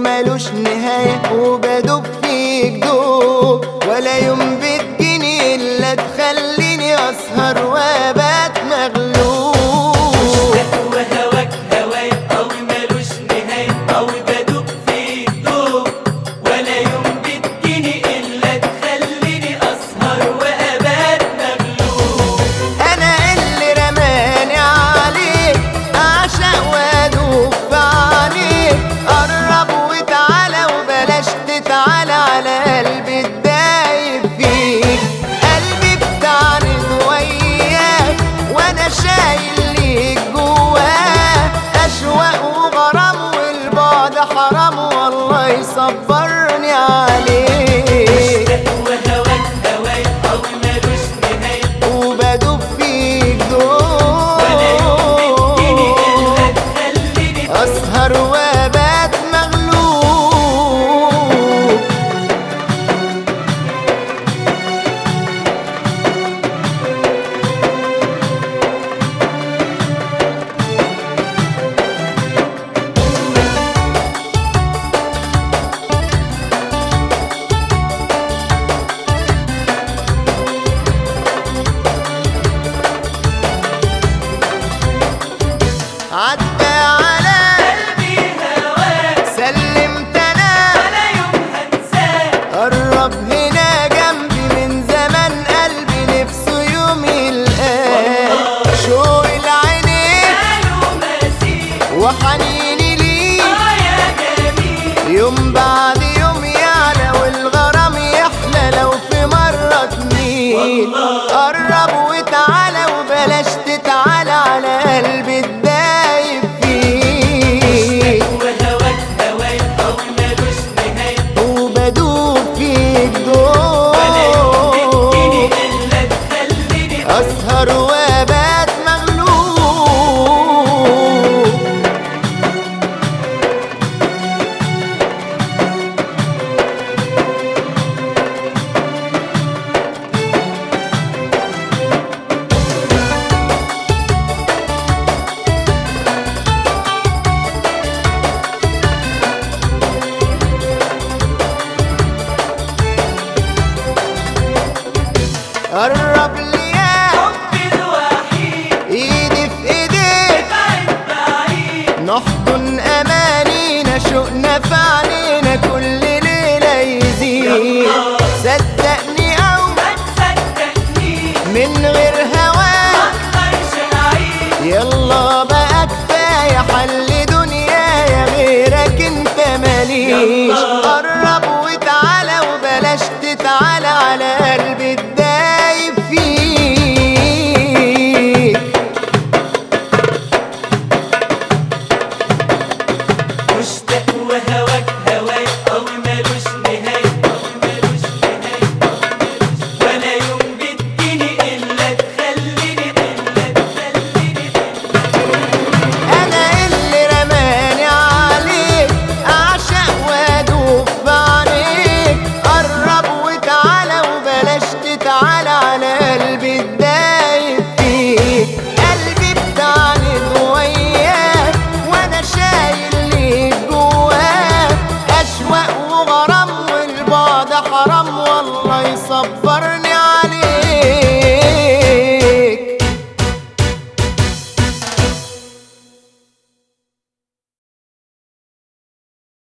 ومالوش نهاية وبدوب فيك دوب ولا يوم بتجيني إلا تخليني أسهر وأبات مغلوب وهواك هوايا قوي مالوش نهاية قوي بدوب فيك دوب ولا يوم بتجيني إلا تخليني أسهر وأبات مغلوب أنا اللي رماني عليك أعشق وأدوب في عليك قرب وتعالى وبلاش تتعالى على قلبي الدايب فيك قلبي بتعرض وياك وأنا شايل ليك جواه أشواق وغرام والبعد حرام والله يصبرني عليك وهواك هوايا قوي مالوش نهاية وبدوب فيك ولا يوم بتجيني دول إلا تخليني أسهر وأبات مغلوب عدى على قلبي هواك سلمت أنا ولا يوم هنساك قرب هنا جنبي من زمان قلبي نفسه يوم يلقاك شوق العينين قالوا مسير وحنيني ليك آه يا جميل يوم بعد يوم يعلى والغرام يحلى لو في مرة تميل والله. قرب وتعالى وبلاش تتعالى على قلبي الدايب فيك وهواك هوايا قوي مالوش نهاية وبدوب فيك ولا يوم بتجيني دول إلا تخليني أسهر وأبات مغلوب قرب ليا حبي الوحيد ايدي في ايديك بعيد بعيد نحضن امانينا شوقنا في علينا كل ليله يزيد يلا. صدقني او ما تصدقنيش من غير هواك مقدرش أعيش يلا